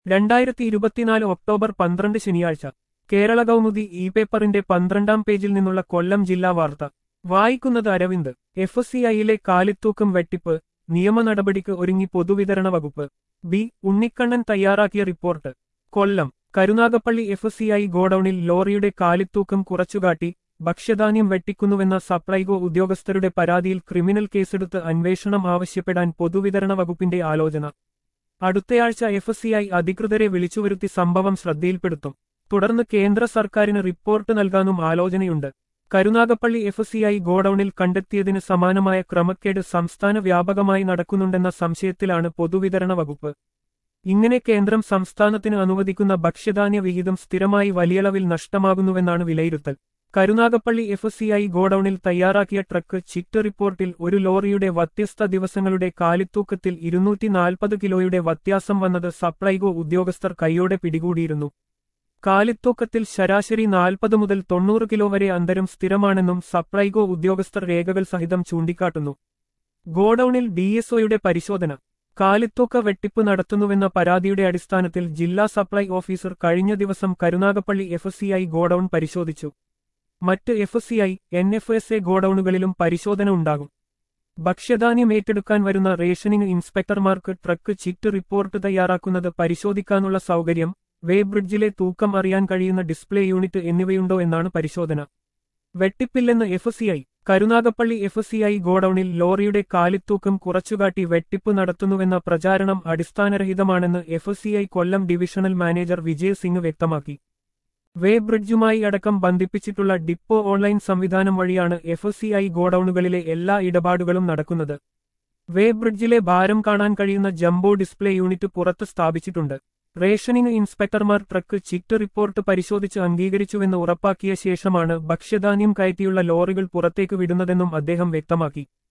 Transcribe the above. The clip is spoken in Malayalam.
രണ്ടായിരത്തി ഇരുപത്തിനാല് ഒക്ടോബർ പന്ത്രണ്ട് ശനിയാഴ്ച കേരള കൗമുദി ഇ പേപ്പറിന്റെ പന്ത്രണ്ടാം പേജിൽ നിന്നുള്ള കൊല്ലം ജില്ലാ വാർത്ത വായിക്കുന്നത് അരവിന്ദ് എഫ് സി ഐയിലെ കാലിത്തൂക്കം വെട്ടിപ്പ് നിയമ നടപടിക്ക് ഒരുങ്ങി പൊതുവിതരണ വകുപ്പ് ബി ഉണ്ണിക്കണ്ണൻ തയ്യാറാക്കിയ report Kollam Karunagappally F C I ഗോഡൌണിൽ ലോറിയുടെ കാലിത്തൂക്കം കുറച്ചുകാട്ടി ഭക്ഷ്യധാന്യം വെട്ടിക്കുന്നുവെന്ന സപ്ലൈകോ ഉദ്യോഗസ്ഥരുടെ പരാതിയിൽ ക്രിമിനൽ കേസെടുത്ത് അന്വേഷണം ആവശ്യപ്പെടാൻ പൊതുവിതരണ വകുപ്പിന്റെ ആലോചന അടുത്തയാഴ്ച എഫ് സി ഐ അധികൃതരെ വിളിച്ചുവരുത്തി സംഭവം ശ്രദ്ധയിൽപ്പെടുത്തും തുടർന്ന് കേന്ദ്ര സർക്കാരിന് റിപ്പോർട്ട് നൽകാനും ആലോചനയുണ്ട് കരുനാഗപ്പള്ളി എഫ് സി ഐ ഗോഡൌണിൽ കണ്ടെത്തിയതിന് സമാനമായ ക്രമക്കേട് സംസ്ഥാന വ്യാപകമായി നടക്കുന്നുണ്ടെന്ന സംശയത്തിലാണ് പൊതുവിതരണ വകുപ്പ് ഇങ്ങനെ കേന്ദ്രം സംസ്ഥാനത്തിന് അനുവദിക്കുന്ന ഭക്ഷ്യധാന്യ വിഹിതം സ്ഥിരമായി വലിയളവിൽ നഷ്ടമാകുന്നുവെന്നാണ് വിലയിരുത്തൽ കരുനാഗപ്പള്ളി എഫ് സി ഐ ഗോഡൌണിൽ തയ്യാറാക്കിയ ട്രക്ക് ചിറ്റ് റിപ്പോർട്ടിൽ ഒരു ലോറിയുടെ വ്യത്യസ്ത ദിവസങ്ങളുടെ കാലിത്തൂക്കത്തിൽ ഇരുന്നൂറ്റി നാൽപ്പത് കിലോയുടെ വ്യത്യാസം വന്നത് സപ്ലൈകോ ഉദ്യോഗസ്ഥർ കൈയോടെ പിടികൂടിയിരുന്നു കാലിത്തൂക്കത്തിൽ ശരാശരി നാൽപ്പത് മുതൽ തൊണ്ണൂറ് കിലോ വരെ അന്തരം സ്ഥിരമാണെന്നും സപ്ലൈകോ ഉദ്യോഗസ്ഥർ രേഖകൾ സഹിതം ചൂണ്ടിക്കാട്ടുന്നു ഗോഡൌണിൽ ഡിഎസ്ഒയുടെ പരിശോധന കാലിത്തൂക്ക വെട്ടിപ്പ് നടത്തുന്നുവെന്ന പരാതിയുടെ അടിസ്ഥാനത്തിൽ ജില്ലാ സപ്ലൈ ഓഫീസർ കഴിഞ്ഞ ദിവസം Karunagappally F C I godown പരിശോധിച്ചു മറ്റ് F C I N F S A ഗോഡൌണുകളിലും പരിശോധന ഉണ്ടാകും ഭക്ഷ്യധാന്യം ഏറ്റെടുക്കാൻ വരുന്ന റേഷനിംഗ് ഇൻസ്പെക്ടർമാർക്ക് ട്രക്ക് ചിറ്റ് റിപ്പോർട്ട് തയ്യാറാക്കുന്നത് പരിശോധിക്കാനുള്ള സൗകര്യം വേ ബ്രിഡ്ജിലെ തൂക്കം അറിയാൻ കഴിയുന്ന ഡിസ്പ്ലേ യൂണിറ്റ് എന്നിവയുണ്ടോ എന്നാണ് പരിശോധന വെട്ടിപ്പില്ലെന്ന് F C I Karunagappally F C I ഗോഡൌണിൽ ലോറിയുടെ കാലിത്തൂക്കം കുറച്ചുകാട്ടി വെട്ടിപ്പ് നടത്തുന്നുവെന്ന പ്രചാരണം അടിസ്ഥാനരഹിതമാണെന്ന് F C I Kollam divisional manager Vijay Singh വ്യക്തമാക്കി വേ ബ്രിഡ്ജുമായി അടക്കം ബന്ധിപ്പിച്ചിട്ടുള്ള ഡിപ്പോ ഓൺലൈൻ സംവിധാനം വഴിയാണ് എഫ് സി ഐ ഗോഡൌണുകളിലെ എല്ലാ ഇടപാടുകളും നടക്കുന്നത് വേ ബ്രിഡ്ജിലെ ഭാരം കാണാൻ കഴിയുന്ന ജംബോ ഡിസ്പ്ലേ യൂണിറ്റ് പുറത്ത് സ്ഥാപിച്ചിട്ടുണ്ട് റേഷനിംഗ് ഇൻസ്പെക്ടർമാർ ട്രക്ക് ചിറ്റ് റിപ്പോർട്ട് പരിശോധിച്ച് അംഗീകരിച്ചുവെന്ന് ഉറപ്പാക്കിയ ശേഷമാണ് ഭക്ഷ്യധാന്യം കയറ്റിയുള്ള ലോറികൾ പുറത്തേക്ക് വിടുന്നതെന്നും അദ്ദേഹം വ്യക്തമാക്കി